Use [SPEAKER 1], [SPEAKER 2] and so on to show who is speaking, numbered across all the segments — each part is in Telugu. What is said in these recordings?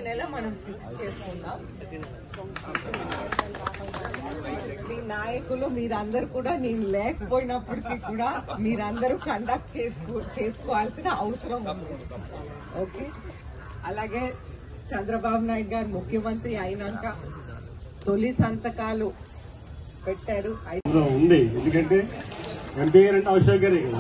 [SPEAKER 1] నెల మనం ఫిక్స్ చేసుకుందాం మీ నాయకులు మీరందరూ కూడా నేను లేకపోయినప్పటికీ కూడా మీరందరూ కండక్ట్ చేసుకో చేసుకోవాల్సిన అవసరం ఉంది ఓకే అలాగే చంద్రబాబు నాయుడు గారు ముఖ్యమంత్రి అయినాక తొలి సంతకాలు పెట్టారు ఐ-
[SPEAKER 2] ఇందులో ఉంది ఎందుకంటే ఎంపీ గారు అంటే అశోక్ గారే కదా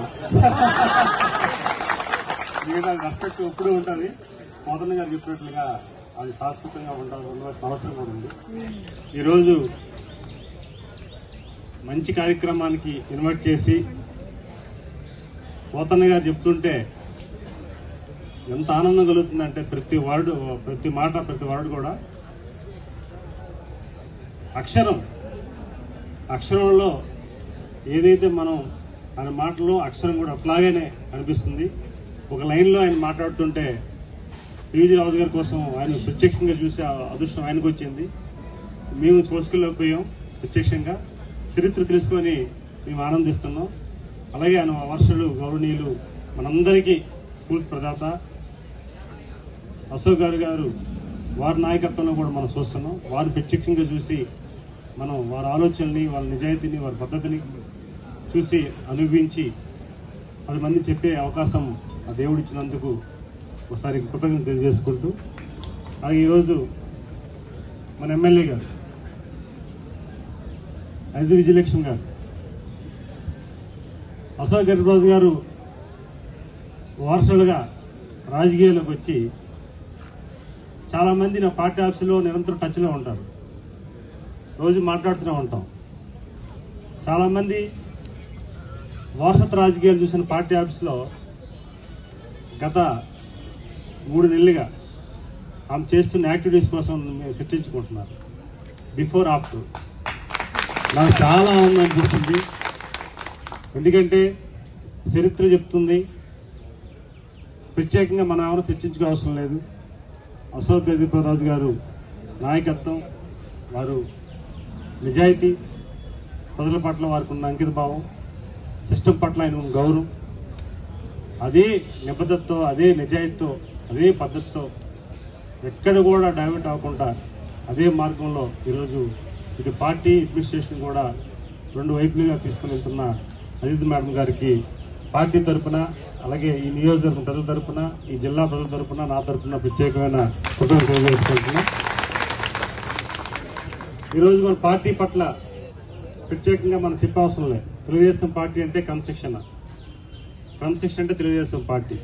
[SPEAKER 2] మిగతా రెస్పెక్ట్ ఎప్పుడూ ఉంటుంది మోదన్ గారు చెప్పినట్లుగా అది శాశ్వతంగా ఉండాలి ఉండవలసిన అవసరం కూడా ఉంది ఈరోజు మంచి కార్యక్రమానికి ఇన్వైట్ చేసి పోతన్న గారు చెప్తుంటే ఎంత ఆనందం కలుగుతుందంటే ప్రతి వర్డ్ ప్రతి మాట ప్రతి వర్డ్ కూడా అక్షరం అక్షరంలో ఏదైతే మనం ఆయన మాటలో అక్షరం కూడా అట్లాగనే అనిపిస్తుంది ఒక లైన్లో ఆయన మాట్లాడుతుంటే పీవీజీ రాజు గారి కోసం ఆయన ప్రత్యక్షంగా చూసే ఆ అదృష్టం ఆయనకు వచ్చింది మేము చూసుకోలేకపోయాం ప్రత్యక్షంగా చరిత్ర తెలుసుకొని మేము ఆనందిస్తున్నాం అలాగే ఆయన వర్షులు గౌరవనీయులు మనందరికీ స్ఫూర్తి ప్రదాత అశోక్ గారు గారు వారి నాయకత్వంలో కూడా మనం చూస్తున్నాం వారు ప్రత్యక్షంగా చూసి మనం వారి ఆలోచనని వాళ్ళ నిజాయితీని వారి పద్ధతిని చూసి అనుభవించి పది మంది చెప్పే అవకాశం ఆ దేవుడు ఇచ్చినందుకు ఒకసారి కృతజ్ఞత తెలియజేసుకుంటూ అలాగే ఈరోజు మన ఎమ్మెల్యే గారు ఐదు విజయలక్ష్మి గారు అశోక్ గరిరాజు గారు వారసులుగా రాజకీయాల్లోకి వచ్చి చాలామంది నా పార్టీ ఆఫీసులో నిరంతరం టచ్లో ఉంటారు రోజు మాట్లాడుతూనే ఉంటాం చాలామంది వారసత్వ రాజకీయాలు చూసిన పార్టీ ఆఫీస్లో గత మూడు నెలలుగా ఆమె చేస్తున్న యాక్టివిటీస్ కోసం మేము చర్చించుకుంటున్నారు బిఫోర్ ఆఫ్టర్ నాకు చాలా ఆనందం అనిపిస్తుంది ఎందుకంటే చరిత్ర చెప్తుంది ప్రత్యేకంగా మనం ఎవరు చర్చించుకో అవసరం లేదు అశోక్ గజపతిరాజు గారు నాయకత్వం వారు నిజాయితీ ప్రజల పట్ల వారికి ఉన్న అంకిత భావం సిస్టమ్ పట్ల ఆయన ఉన్న గౌరవం అదే నిబద్ధతతో అదే నిజాయితీతో అదే పద్ధతితో ఎక్కడ కూడా డైవర్ట్ అవ్వకుండా అదే మార్గంలో ఈరోజు ఇటు పార్టీ అడ్మినిస్ట్రేషన్ కూడా రెండు వైపులుగా తీసుకుని వెళ్తున్న అజిత్ మేడం గారికి పార్టీ తరపున అలాగే ఈ నియోజకవర్గం ప్రజల తరపున ఈ జిల్లా ప్రజల తరపున నా తరపున ప్రత్యేకమైన కృతజ్ఞతలు తెలియజేసుకుంటున్నా ఈరోజు మన పార్టీ పట్ల ప్రత్యేకంగా మనం చెప్పవసరం లేదు తెలుగుదేశం పార్టీ అంటే క్రమశిక్షణ క్రమశిక్షణ అంటే తెలుగుదేశం పార్టీ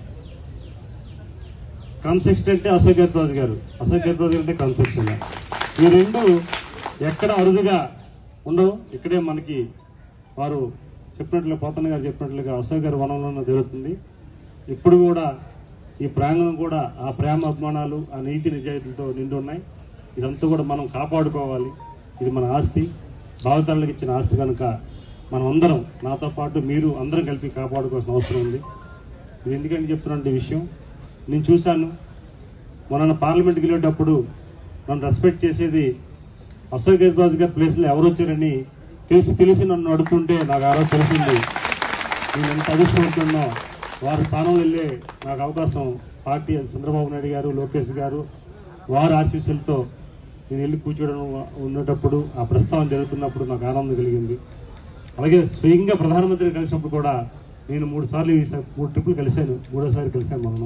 [SPEAKER 2] క్రమశిక్షణ అంటే అశోక్ గర్భరాజు గారు అశోక్ గర్భరాజు గారు అంటే క్రమశిక్షణ ఈ రెండు ఎక్కడ అరుదుగా ఉండవు ఇక్కడే మనకి వారు చెప్పినట్లుగా పోతన్న గారు చెప్పినట్లుగా అశోక్ గారి వనంలోనే జరుగుతుంది ఇప్పుడు కూడా ఈ ప్రాంగణం కూడా ఆ ప్రేమ అభిమానాలు ఆ నీతి నిజాయితీలతో నిండి ఉన్నాయి ఇదంతా కూడా మనం కాపాడుకోవాలి ఇది మన ఆస్తి భావితరాలకు ఇచ్చిన ఆస్తి కనుక మనం అందరం నాతో పాటు మీరు అందరం కలిపి కాపాడుకోవాల్సిన అవసరం ఉంది ఇది ఎందుకంటే చెప్తున్నటువంటి విషయం నేను చూశాను మొన్న పార్లమెంట్కి వెళ్ళేటప్పుడు నన్ను రెస్పెక్ట్ చేసేది అశోక్ గజరాజు గారి ప్లేస్లో ఎవరు వచ్చారని తెలిసి తెలిసి నన్ను అడుగుతుంటే నాకు ఆ రోజు తెలిసింది నేను ఎంత అదృష్టపడుతున్నా వారి స్థానం వెళ్ళే నాకు అవకాశం పార్టీ చంద్రబాబు నాయుడు గారు లోకేష్ గారు వారి ఆశీస్సులతో నేను వెళ్ళి కూర్చోవడం ఉన్నటప్పుడు ఆ ప్రస్తావన జరుగుతున్నప్పుడు నాకు ఆనందం కలిగింది అలాగే స్వయంగా ప్రధానమంత్రిని కలిసినప్పుడు కూడా నేను మూడు సార్లు ఈ స- మూడు ట్రిప్పులు కలిశాను మూడోసారి కలిశాను మనం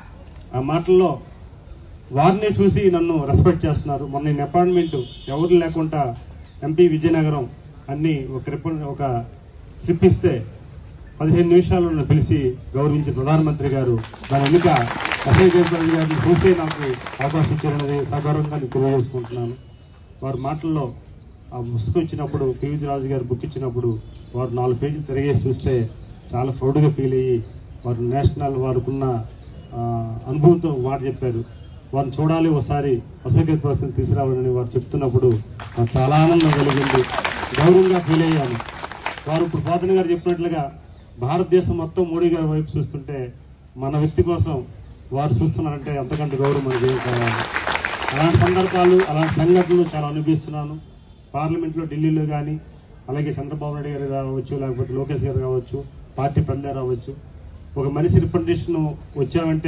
[SPEAKER 2] ఆ మాటల్లో వారిని చూసి నన్ను రెస్పెక్ట్ చేస్తున్నారు మొన్న నేను అపాయింట్మెంట్ ఎవరు లేకుండా ఎంపీ విజయనగరం అన్ని ఒక రిపోర్ట్ ఒక స్లిప్ ఇస్తే పదిహేను నిమిషాల్లో నన్ను పిలిచి గౌరవించిన ప్రధానమంత్రి గారు దాని వెనుక అశోక్ గజపతి గారిని చూసే నాకు అవకాశం ఇచ్చారనేది సగౌరవంగా నేను తెలియజేసుకుంటున్నాను వారి మాటల్లో ఆ పుస్తకం ఇచ్చినప్పుడు పివిజి రాజు గారు బుక్ ఇచ్చినప్పుడు వారు నాలుగు పేజీలు తిరిగేసి చూస్తే చాలా ప్రౌడ్గా ఫీల్ అయ్యి వారు నేషనల్ వారికున్న ఆ, అనుభవంతో ఒక మాట చెప్పారు వారిని చూడాలి ఒకసారి అసోకేట్ పర్సన్ తీసుకురావాలని వారు చెప్తున్నప్పుడు నాకు చాలా ఆనందం కలిగింది గౌరవంగా ఫీల్ అయ్యాను వారు ఇప్పుడు పోతన గారు చెప్పినట్లుగా భారతదేశం మొత్తం మోడీ గారి వైపు చూస్తుంటే మన వ్యక్తి కోసం వారు చూస్తున్నారంటే అంతకంటే గౌరవం మనకి ఏం కావాలి అలాంటి సందర్భాలు అలాంటి సంఘటనలు చాలా అనుభవిస్తున్నాను పార్లమెంట్లో ఢిల్లీలో కానీ అలాగే చంద్రబాబు నాయుడు గారు కావచ్చు లేకపోతే లోకేష్ గారు కావచ్చు పార్టీ ప్రజలు రావచ్చు ఒక మనిషి రిప్రజెంటేషన్ వచ్చామంటే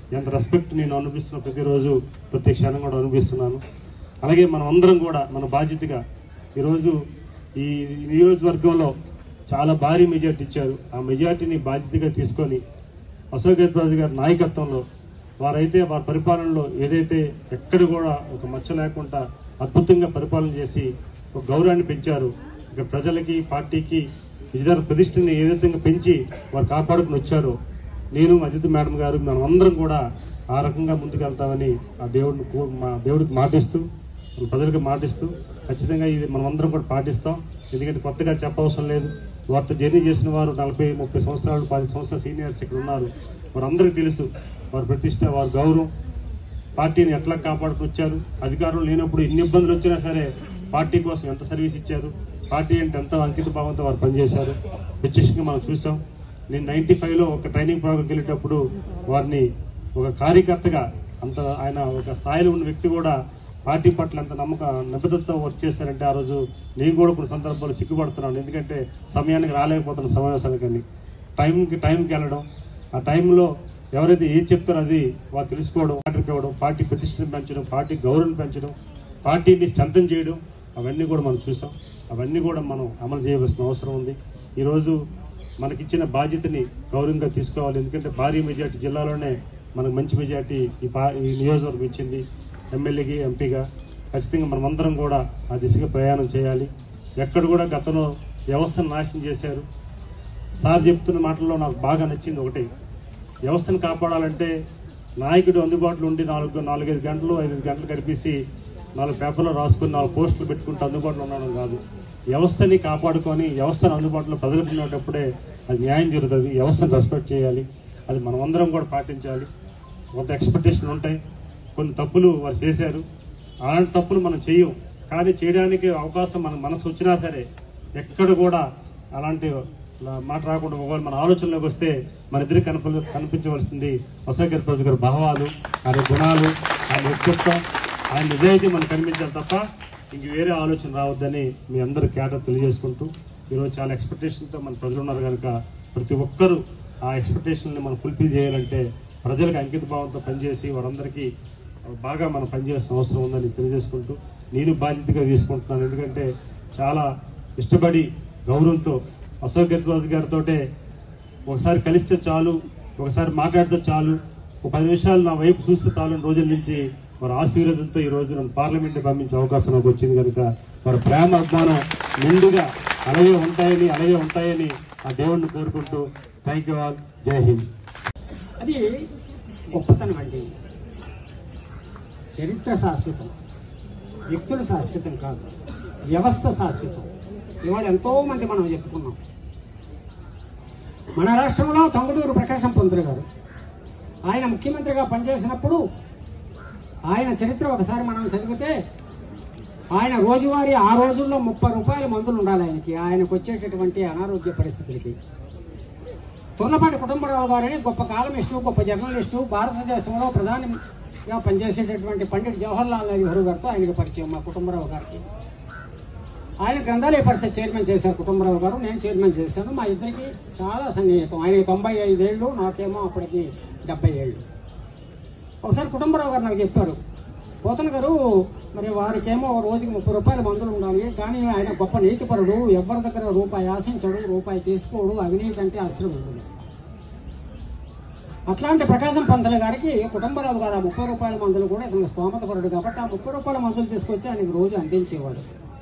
[SPEAKER 2] ఎంత రెస్పెక్ట్ నేను అనిపిస్తున్న ప్రతిరోజు ప్రతి క్షణం కూడా అనిపిస్తున్నాను అలాగే మనం అందరం కూడా మన బాధ్యతగా ఈరోజు ఈ నియోజకవర్గంలో చాలా భారీ మెజార్టీ ఇచ్చారు ఆ మెజార్టీని బాధ్యతగా తీసుకొని అశోక్ గజరాజు గారి నాయకత్వంలో వారైతే వారి పరిపాలనలో ఏదైతే ఎక్కడ కూడా ఒక మచ్చ లేకుండా అద్భుతంగా పరిపాలన చేసి ఒక గౌరవాన్ని పెంచారు ఇక ప్రజలకి పార్టీకి విజయనగర ప్రతిష్టని ఏదైతే పెంచి వారు కాపాడుకుని వచ్చారో నేను అజిత్ మేడం గారు మనం అందరం కూడా ఆ రకంగా ముందుకెళ్తామని ఆ దేవుడిని కో- మా దేవుడికి మాటిస్తూ మన ప్రజలకు మాటిస్తూ ఖచ్చితంగా ఇది మనం అందరం కూడా పాటిస్తాం ఎందుకంటే కొత్తగా చెప్పవసరం లేదు వారితో జర్నీ చేసిన వారు నలభై ముప్పై సంవత్సరాలు పది సంవత్సరాల సీనియర్స్ ఇక్కడ ఉన్నారు వారందరికీ తెలుసు వారి ప్రతిష్ట వారి గౌరవం పార్టీని ఎట్లా కాపాడుకు వచ్చారు అధికారం లేనప్పుడు ఎన్ని ఇబ్బందులు వచ్చినా సరే పార్టీ కోసం ఎంత సర్వీస్ ఇచ్చారు పార్టీ అంటే ఎంత అంకిత భావంతో వారు పనిచేశారు విశేషంగా మనం చూసాం నేను నైన్టీ ఫైవ్లో ఒక ట్రైనింగ్ ప్రోగ్రామ్కి వెళ్ళేటప్పుడు వారిని ఒక కార్యకర్తగా అంత ఆయన ఒక స్థాయిలో ఉన్న వ్యక్తి కూడా పార్టీ పట్ల ఎంత నమ్మక నిబద్ధతతో వర్క్ చేశారంటే ఆ రోజు నేను కూడా కొన్ని సందర్భాలు సిగ్గుపడుతున్నాను ఎందుకంటే సమయానికి రాలేకపోతున్న సమావేశానికని టైంకి టైంకి వెళ్ళడం ఆ టైంలో ఎవరైతే ఏది చెప్తారో అది వారు తెలుసుకోవడం ఆర్డర్కి ఇవ్వడం పార్టీ ప్రతిష్టను పెంచడం పార్టీ గౌరవం పెంచడం పార్టీని స్ట్రెంథన్ చేయడం అవన్నీ కూడా మనం చూసాం అవన్నీ కూడా మనం అమలు చేయవలసిన అవసరం ఉంది ఈరోజు మనకిచ్చిన బాధ్యతని గౌరవంగా తీసుకోవాలి ఎందుకంటే భారీ మెజార్టీ జిల్లాలోనే మనకు మంచి మెజార్టీ ఈ పా ఈ నియోజకవర్గం ఇచ్చింది ఎమ్మెల్యేకి ఎంపీగా ఖచ్చితంగా మనమందరం కూడా ఆ దిశగా ప్రయాణం చేయాలి ఎక్కడ కూడా గతంలో వ్యవస్థను నాశనం చేశారు సార్ చెప్తున్న మాటల్లో నాకు బాగా నచ్చింది ఒకటి వ్యవస్థను కాపాడాలంటే నాయకుడు అందుబాటులో ఉండి నాలుగు నాలుగైదు గంటలు ఐదు గంటలు గడిపేసి నాలుగు పేపర్లో రాసుకుని నాలుగు పోస్టులు పెట్టుకుంటూ అందుబాటులో ఉండడం కాదు వ్యవస్థని కాపాడుకొని వ్యవస్థను అందుబాటులో ప్రజలకు ఉన్నప్పుడే అది న్యాయం జరుగుతుంది వ్యవస్థను రెస్పెక్ట్ చేయాలి అది మనం అందరం కూడా పాటించాలి కొంత ఎక్స్పెక్టేషన్ ఉంటాయి కొన్ని తప్పులు వారు చేశారు అలాంటి తప్పులు మనం చెయ్యం కానీ చేయడానికి అవకాశం మన మనసు వచ్చినా సరే ఎక్కడ కూడా అలాంటి లా- మాట రాకుండా ఒకవేళ మన ఆలోచనలోకి వస్తే మన ఇద్దరికి కనిప కనిపించవలసింది అశోక్ ప్రసాద్ గారి భావాలు ఆయన గుణాలు ఆయన వ్యక్తిత్వం ఆయన నిజాయితీ మనకు కనిపించాలి తప్ప ఇంక వేరే ఆలోచన రావద్దని మీ అందరూ కేటర్ తెలియజేసుకుంటూ ఈరోజు చాలా ఎక్స్పెక్టేషన్తో మన ప్రజలు ఉన్నారు కనుక ప్రతి ఒక్కరూ ఆ ఎక్స్పెక్టేషన్ని మనం ఫుల్ఫిల్ చేయాలంటే ప్రజలకు అంకిత భావంతో పనిచేసి వారందరికీ బాగా మనం పనిచేయాల్సిన అవసరం ఉందని తెలియజేసుకుంటూ నేను బాధ్యతగా తీసుకుంటున్నాను ఎందుకంటే చాలా ఇష్టపడి గౌరవంతో అశోక్ గజరాజు గారితో ఒకసారి కలిస్తే చాలు ఒకసారి మాట్లాడితే చాలు ఒక పది నిమిషాలు నా వైపు చూస్తే చాలు అని రోజుల నుంచి వారి ఆశీర్వాదంతో ఈ రోజు నన్ను పార్లమెంట్ పంపించే అవకాశం నాకు వచ్చింది కనుక వారి ప్రేమ అభిమానం నిండుగా అలాగే ఉంటాయని అలాగే ఉంటాయని ఆ దేవుణ్ణి కోరుకుంటూ థ్యాంక్ యూ ఆల్ జై హింద్
[SPEAKER 3] అది గొప్పతనం అండి చరిత్ర శాశ్వతం వ్యక్తులు శాశ్వతం కాదు వ్యవస్థ శాశ్వతం ఇవాళ ఎంతో మంది మనం చెప్పుకున్నాం మన రాష్ట్రంలో తంగుటూరు ప్రకాశం పంతులు గారు ఆయన ముఖ్యమంత్రిగా పనిచేసినప్పుడు ఆయన చరిత్ర ఒకసారి మనం చదివితే ఆయన రోజువారీ ఆ రోజుల్లో ముప్పై రూపాయల మందులు ఉండాలి ఆయనకి ఆయనకు వచ్చేటటువంటి అనారోగ్య పరిస్థితులకి తుర్లపాటి కుటుంబరావు గారని గొప్ప కాలమిస్టు గొప్ప జర్నలిస్టు భారతదేశంలో ప్రధానిగా పనిచేసేటటువంటి పండిట్ జవహర్లాల్ నెహ్రూ గారితో ఆయనకు పరిచయం మా కుటుంబరావు గారికి ఆయన గ్రంథాలయ పరిషత్ చైర్మన్ చేశారు కుటుంబరావు గారు నేను చైర్మన్ చేశాను మా ఇద్దరికి చాలా సన్నిహితం ఆయనకి తొంభై ఐదేళ్ళు నాకేమో అప్పటికి డెబ్బై ఏళ్ళు ఒకసారి కుటుంబరావు గారు నాకు చెప్పారు పోతన గారు మరి వారికేమో రోజుకి ముప్పై రూపాయల మందులు ఉండాలి కానీ ఆయన గొప్ప నీతిపరుడు ఎవరి దగ్గర రూపాయి ఆశించడు రూపాయి తీసుకోడు అవినీతి అంటే అసలు ఉండదు అట్లాంటి ప్రకాశం పంతుల గారికి కుటుంబరావు గారు ఆ ముప్పై రూపాయల మందులు కూడా ఇతను స్తోమతపరుడు కాబట్టి ఆ ముప్పై రూపాయల మందులు తీసుకొచ్చి ఆయనకు రోజు అందించేవాడు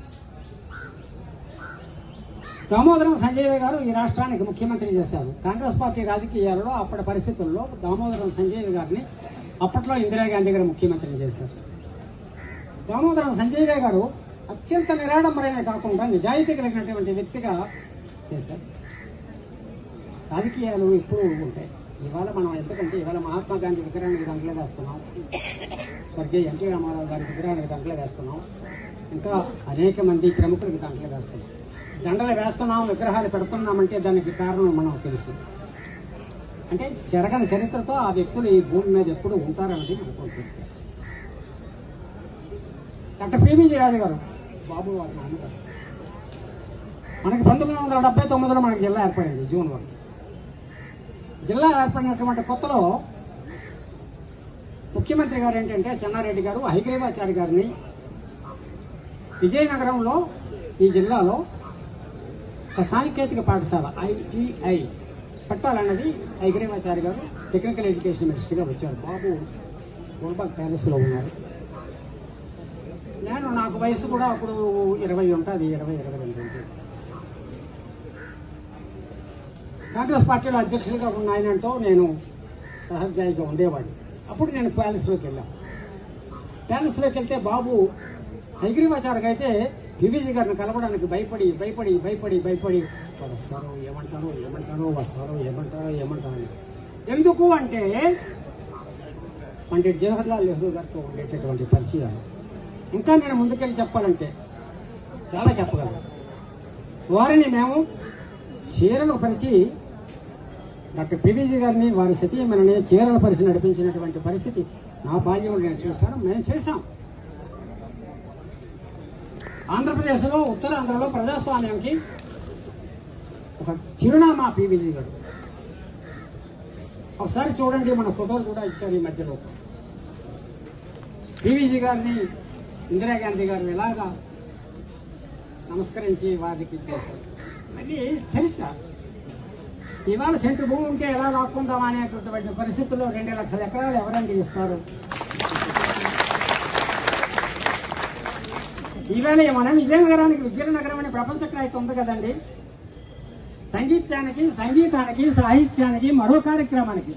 [SPEAKER 3] దామోదరం సంజయ్ గారు ఈ రాష్ట్రానికి ముఖ్యమంత్రి చేశారు కాంగ్రెస్ పార్టీ రాజకీయాలలో అప్పటి పరిస్థితుల్లో దామోదరం సంజయ్ గారిని అప్పట్లో ఇందిరాగాంధీ గారు ముఖ్యమంత్రిని చేశారు దామోదరం సంజయ్ గారు అత్యంత నిరాడంబరైన కాకుండా నిజాయితీ కలిగినటువంటి వ్యక్తిగా చేశారు రాజకీయాలు ఎప్పుడు ఉంటాయి ఇవాళ మనం ఎందుకంటే ఇవాళ మహాత్మా గాంధీ విగ్రహానికి దండలు వేస్తున్నాం స్వర్గీయ ఎన్టీ రామారావు గారి విగ్రహానికి దండలు వేస్తున్నాం ఇంకా అనేక మంది ప్రముఖులకి దండలు వేస్తున్నాం దండలు వేస్తున్నాం విగ్రహాలు పెడుతున్నామంటే దానికి కారణం మనకు తెలుసు అంటే జరగని చరిత్రతో ఆ వ్యక్తులు ఈ భూమి మీద ఎప్పుడు ఉంటారన్నది మనకు తెలుసు డాక్టర్ పివిజి రాజు గారు బాబు వారి నాన్నగారు మనకి పంతొమ్మిది వందల డెబ్బై తొమ్మిదిలో మనకి జిల్లా ఏర్పడింది జూన్ వన్ జిల్లా ఏర్పడినటువంటి కొత్తలో ముఖ్యమంత్రి గారు ఏంటంటే చెన్నారెడ్డి గారు హైగ్రీవాచారి గారిని విజయనగరంలో ఈ జిల్లాలో ఒక సాంకేతిక పాఠశాల ఐటీఐ పెట్టాలన్నది హైగ్రీవాచారి గారు టెక్నికల్ ఎడ్యుకేషన్ మినిస్టర్గా వచ్చారు బాబు గుల్బాగ్ ప్యాలెస్లో ఉన్నారు నేను నాకు వయసు కూడా అప్పుడు ఇరవై ఉంటుంది ఇరవై ఇరవై రెండు ఉంటుంది కాంగ్రెస్ పార్టీలో అధ్యక్షుడిగా ఉన్న ఆయనతో నేను సహజాయిగా ఉండేవాడిని అప్పుడు నేను ప్యాలెస్లోకి వెళ్ళాను ప్యాలెస్లోకి వెళ్తే బాబు హైగ్రీవాచారికి అయితే పివిసి గారిని కలవడానికి భయపడి భయపడి భయపడి భయపడి వాడు వస్తారో ఏమంటారో ఏమంటారో వస్తారో ఏమంటారో ఏమంటారో అని. ఎందుకు అంటే పండిట్ జవహర్లాల్ నెహ్రూ గారితో ఉండేటటువంటి పరిచయాలు ఇంకా నేను ముందుకెళ్ళి చెప్పాలంటే చాలా చెప్పగలను వారిని మేము చీరలు పరిచి డాక్టర్ పివిజీ గారిని వారి సతీమణిని చీరలు పరిచి నడిపించినటువంటి పరిస్థితి నా బాల్యంలో నేను చూశాను మేము చేశాం ఆంధ్రప్రదేశ్లో ఉత్తరాంధ్రలో ప్రజాస్వామ్యంకి ఒక చిరునామా పివిజీ గారు ఒకసారి చూడండి మన ఫోటోలు కూడా ఇచ్చారు ఈ మధ్యలో పివిజీ గారిని ఇందిరాగాంధీ గారు ఎలాగా నమస్కరించి వారికి ఇచ్చేశారు మళ్ళీ చరిత్ర ఇవాళ సెంటు భూమి ఉంటే ఎలా రాకుందామా అనేటటువంటి పరిస్థితుల్లో రెండు లక్షల ఎకరాలు ఎవరండి ఇస్తారు ఈవేళ మన విజయనగరానికి విద్యానగరం అనే ప్రపంచ క్రాయిత ఉంది కదండి సంగీతానికి సంగీతానికి సాహిత్యానికి మరో కార్యక్రమానికి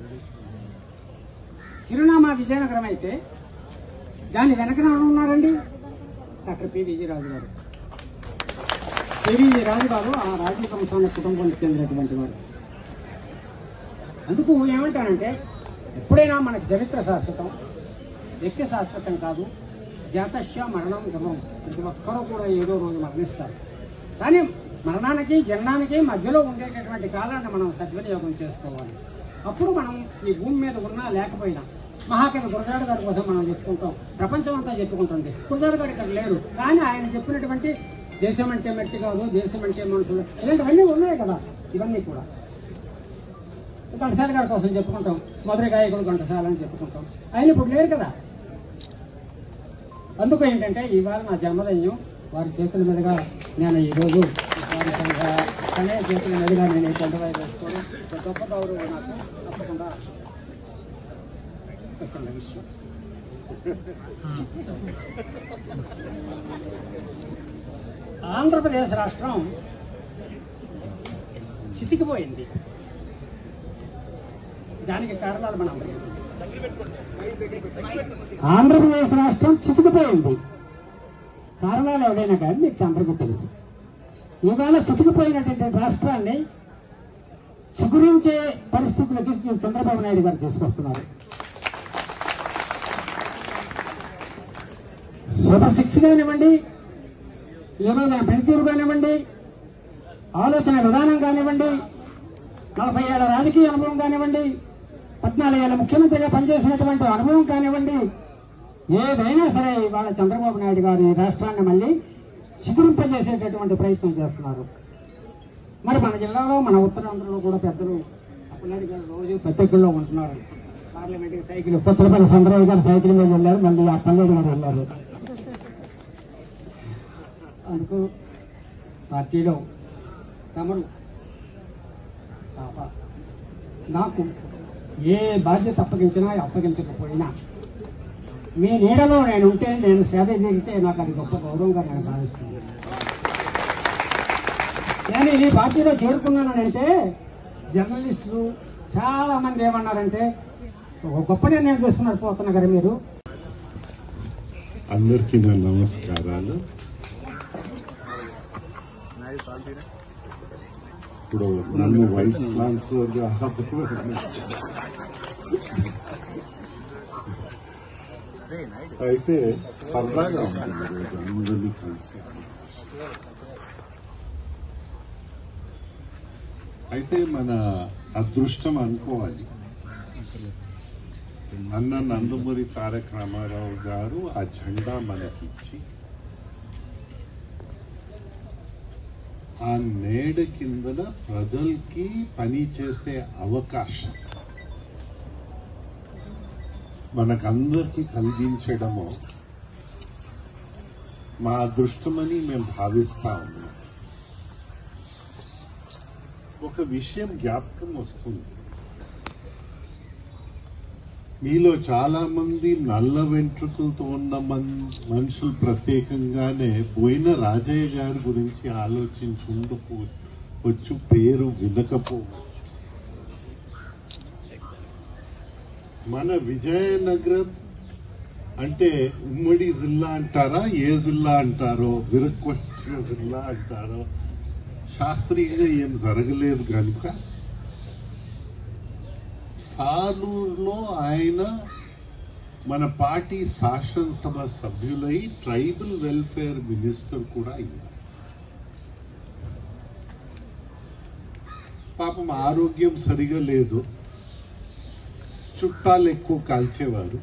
[SPEAKER 3] చిరునామా విజయనగరం అయితే దాని వెనకన ఎవరు ఉన్నారండి డాక్టర్ పి విజయరాజు గారు పివిజి రాజు గారు ఆ రాజీవ్ వంశాల కుటుంబానికి చెందినటువంటి వారు అందుకు ఏమంటానంటే ఎప్పుడైనా మనకి చరిత్ర శాశ్వతం వ్యక్తి శాశ్వతం కాదు జాతస్య మరణం గమం ప్రతి ఒక్కరూ కూడా ఏదో రోజు మరణిస్తారు కానీ మరణానికి జన్మానికి మధ్యలో ఉండేటటువంటి కాలాన్ని మనం సద్వినియోగం చేసుకోవాలి అప్పుడు మనం ఈ భూమి మీద ఉన్నా లేకపోయినా మహాకవి గురజాడ గారి కోసం మనం చెప్పుకుంటాం ప్రపంచం అంతా చెప్పుకుంటుంది గురజాడ గారు ఇక్కడ లేరు కానీ ఆయన చెప్పినటువంటి దేశం అంటే మట్టి కాదు దేశం అంటే మనుషులు ఇలాంటివన్నీ ఉన్నాయి కదా ఇవన్నీ కూడా ఘంటసాల గారి కోసం చెప్పుకుంటాం మధుర గాయకుడు ఘంటసాల అని చెప్పుకుంటాం ఆయన ఇప్పుడు లేరు కదా అందుకు ఏంటంటే ఇవాళ నా జన్మదినం వారి చేతుల మీదుగా నేను ఈరోజు వారి సంఘ- తనే చేతుల మీదుగా నేను ఈ పండుగ వేసుకోవడం ఒక గొప్ప గౌరవం నాకు తప్పకుండా వచ్చిన విషయం ఆంధ్రప్రదేశ్ రాష్ట్రం చితికిపోయింది దానికి కారణాలు మనం అందరికీ తెలుసు. ఆంధ్రప్రదేశ్ రాష్ట్రం చితికిపోయింది కారణాలు ఎవరైనా కానీ మీకు అందరికీ తెలుసు ఇవాళ చితికిపోయినటువంటి రాష్ట్రాన్ని చిగురించే పరిస్థితులకి చంద్రబాబు నాయుడు గారు తీసుకొస్తున్నారు సూపర్ సిక్స్ కానివ్వండి ఈ రోజున పనితీరు కానివ్వండి ఆలోచన విధానం కానివ్వండి నలభై ఏళ్ళ రాజకీయ అనుభవం కానివ్వండి పద్నాలుగు ఏళ్ళ ముఖ్యమంత్రిగా పనిచేసినటువంటి అనుభవం కానివ్వండి ఏదైనా సరే ఇవాళ చంద్రబాబు నాయుడు గారు ఈ రాష్ట్రాన్ని మళ్ళీ చిగురింపజేసేటటువంటి ప్రయత్నం చేస్తున్నారు మరి మన జిల్లాలో మన ఉత్తరాంధ్రలో కూడా పెద్దలు అప్పలాడి గారు రోజు పత్రికల్లో ఉంటున్నారు పార్లమెంట్కి సైకిల్ పుచ్చలపల్లి చంద్రబాబు గారు సైకిల్ మీద వెళ్ళారు మళ్ళీ ఆ పల్లెడు గారు వెళ్ళారు అందుకు పార్టీలో తమరు పాప నాకు ఏ బాధ్యత అప్పగించినా అప్పగించకపోయినా మీ నీడలో నేను ఉంటే నేను సేవ దిగితే నాకు అది గొప్ప గౌరవంగా నేను భావిస్తున్నాను నేను ఈ పార్టీలో చేరుకున్నానంటే జర్నలిస్టులు చాలా మంది ఏమన్నారంటే ఒక గొప్ప నిర్ణయం తీసుకున్నారు పోతున్న గారు మీరు
[SPEAKER 4] అందరికీ నా నమస్కారాలు ఇప్పుడు నన్ను వైస్ ఛాన్సలర్ గా అభివర్ణించారు. అయితే సరదాగా ఉంటుంది ఈరోజు అందరినీ కలిసి అయితే మన అదృష్టం అనుకోవాలి అన్న నందమూరి తారక రామారావు గారు ఆ జెండా మనకిచ్చి ఆ నేడ కిందన ప్రజలకి పని చేసే అవకాశం మనకందరికీ కలిగించడము మా అదృష్టమని మేము భావిస్తా ఉన్నాం ఒక విషయం జ్ఞాపకం వస్తుంది మీలో చాలా మంది నల్ల వెంట్రుకలతో ఉన్న మన్- మనుషులు ప్రత్యేకంగానే పోయిన రాజయ్య గారి గురించి ఆలోచించి ఉండపో వచ్చు పేరు వినకపోవచ్చు మన విజయనగరం అంటే ఉమ్మడి జిల్లా అంటారా ఏ జిల్లా అంటారో విరక్కొచ్చిన జిల్లా అంటారో శాస్త్రీయంగా ఏం జరగలేదు కనుక సాలూరులో ఆయన మన పార్టీ శాసనసభ సభ్యులై ట్రైబల్ వెల్ఫేర్ మినిస్టర్ కూడా అయ్యారు పాపం ఆరోగ్యం సరిగా లేదు చుట్టాలు ఎక్కువ కాల్చేవారు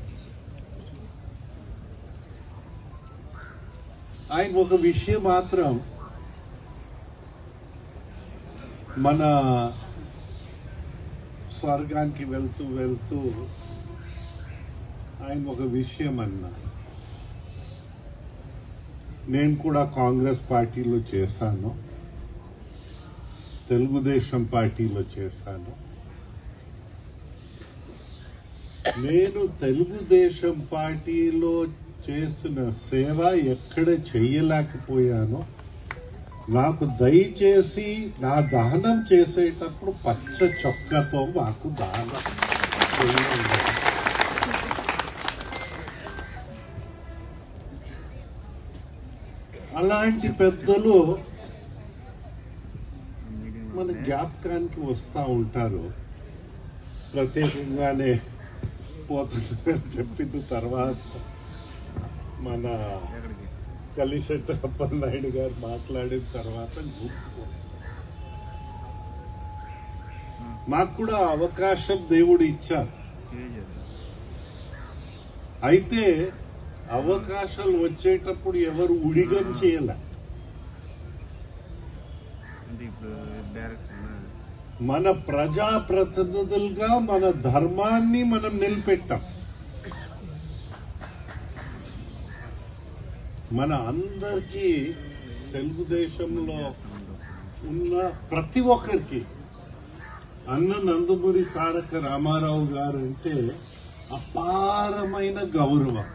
[SPEAKER 4] ఆయన ఒక విషయం మాత్రం మన స్వర్గానికి వెళ్తూ వెళ్తూ ఆయన ఒక విషయం అన్నారు నేను కూడా కాంగ్రెస్ పార్టీలో చేశాను తెలుగుదేశం పార్టీలో చేశాను నేను తెలుగుదేశం పార్టీలో చేసిన సేవ ఎక్కడ చేయలేకపోయానో నాకు దయచేసి నా దానం చేసేటప్పుడు పచ్చ చొక్కతో మాకు దానం చేయండి. అలాంటి పెద్దలు మన జ్ఞాపకానికి వస్తూ ఉంటారు ప్రత్యేకంగానే పోతున్న చెప్పిన తర్వాత మన కలిశెట్టి అప్పలనాయుడు గారు మాట్లాడిన తర్వాత గుర్తుకు వస్తుంది. మాకు కూడా అవకాశం దేవుడు ఇచ్చారు అయితే అవకాశాలు వచ్చేటప్పుడు ఎవరు ఉడిగం చేయలే
[SPEAKER 5] అంటే ఇప్పుడు డైరెక్ట్
[SPEAKER 4] మన ప్రజాప్రతినిధులుగా మన ధర్మాన్ని మనం నిలబెట్టాం మన అందరికీ తెలుగుదేశంలో ఉన్న ప్రతి ఒక్కరికి అన్న నందమూరి తారక రామారావు గారు అంటే అపారమైన గౌరవం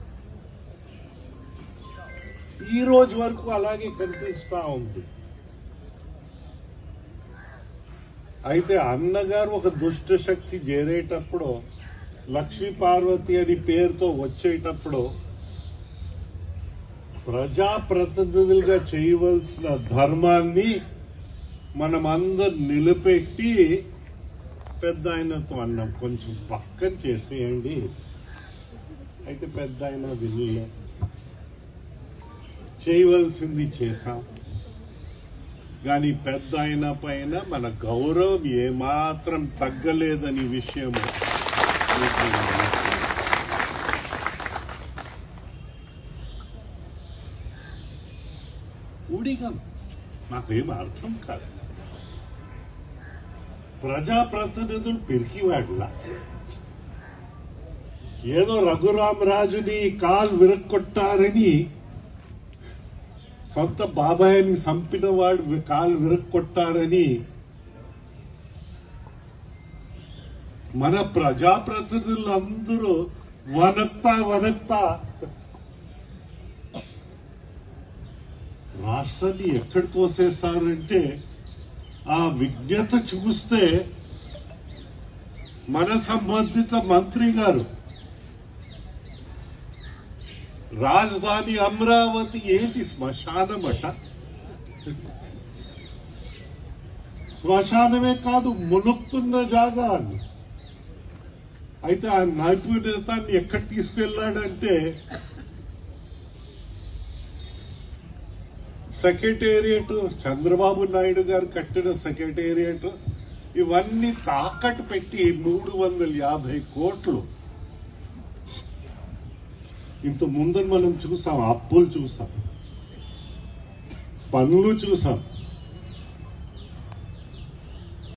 [SPEAKER 4] ఈ రోజు వరకు అలాగే కనిపిస్తా ఉంది అయితే అన్నగారు ఒక దుష్ట శక్తి చేరేటప్పుడు లక్ష్మీ పార్వతి అని పేరుతో వచ్చేటప్పుడు ప్రజాప్రతినిధులుగా చేయవలసిన ధర్మాన్ని మనం అందరు నిలబెట్టి పెద్ద ఆయనతో అన్నాం కొంచెం పక్కన చేసేయండి అయితే పెద్ద ఆయన వినలే చేయవలసింది చేశాం కానీ పెద్ద ఆయన పైన మన గౌరవం ఏమాత్రం తగ్గలేదని విషయం మీకు నేను ఊడిగం నాకేం అర్థం కాదు ప్రజాప్రతినిధులు పిరికివాడ్లా ఏదో రఘురామరాజుని కాలు విరక్కొట్టారని సొంత బాబాయిని చంపిన వాడు వి- కాలు విరక్కొట్టారని మన ప్రజాప్రతినిధులందరూ వనక్తా వనక్తా రాష్ట్రాన్ని ఎక్కడ తోసేస్తారంటే ఆ విజ్ఞత చూస్తే మన సంబంధిత మంత్రి గారు రాజధాని అమరావతి ఏంటి శ్మశానమట శ్మశానమే కాదు మునుక్కున్న జాగా అని అయితే ఆ నైపుణ్యతాన్ని ఎక్కడ తీసుకెళ్ళాడంటే సెక్రటేరియట్ చంద్రబాబు నాయుడు గారు కట్టిన సెక్రటేరియట్ ఇవన్నీ తాకట్టు పెట్టి మూడు వందల యాభై కోట్లు ఇంత ముందు మనం చూసాం అప్పులు చూసాం పనులు చూసాం